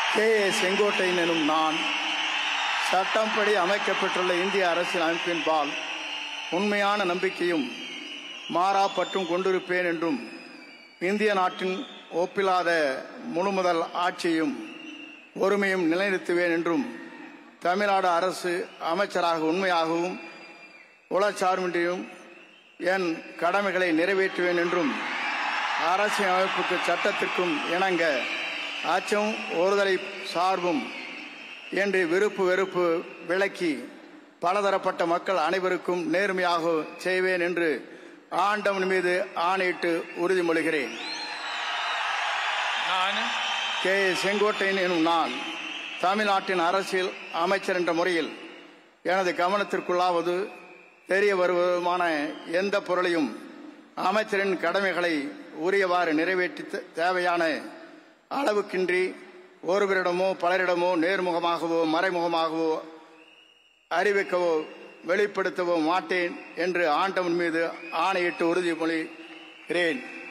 K A Sengottaiyan எனும் நான் சட்டம்படி அமைக்கப்பட்டுள்ள இந்திய அரசியல் அமைப்பின்பால் உண்மையான நம்பிக்கையும் மாறா பற்றும் கொண்டிருப்பேன் என்றும் இந்திய நாட்டின் ஒப்பில்லாத முழுமுதல் ஆட்சியும் ஒருமையும் நிலைநிறுத்துவேன் என்றும் தமிழ்நாடு அரசு அமைச்சராக உண்மையாகவும் உளச்சார்பின்றியும் என் கடமைகளை நிறைவேற்றுவேன் என்றும் அரசியல் அமைப்புக்கு சட்டத்திற்கும் இணங்க அச்சம் ஒருதலை சார்பும் என்று விருப்பு வெறுப்பு விளக்கி பலதரப்பட்ட மக்கள் அனைவருக்கும் நேர்மையாக செய்வேன் என்று ஆண்டவன் மீது ஆணையிட்டு உறுதிமொழிகிறேன் நான் கே ஏ. செங்கோட்டையன் எனும் நான் தமிழ்நாட்டின் அரசியல் அமைச்சர் என்ற முறையில் எனது கவனத்திற்குள்ளாவது தெரிய வருவதுமான எந்த பொருளையும் அமைச்சரின் கடமைகளை உரியவாறு நிறைவேற்றி தே- தேவையான அளவுக்கின்றி ஒருவரிடமோ பலரிடமோ நேர்முகமாகவோ மறைமுகமாகவோ அறிவிக்கவோ வெளிப்படுத்தவோ மாட்டேன் என்று ஆண்டவன் மீது ஆணையிட்டு உறுதிமொழிகிறேன்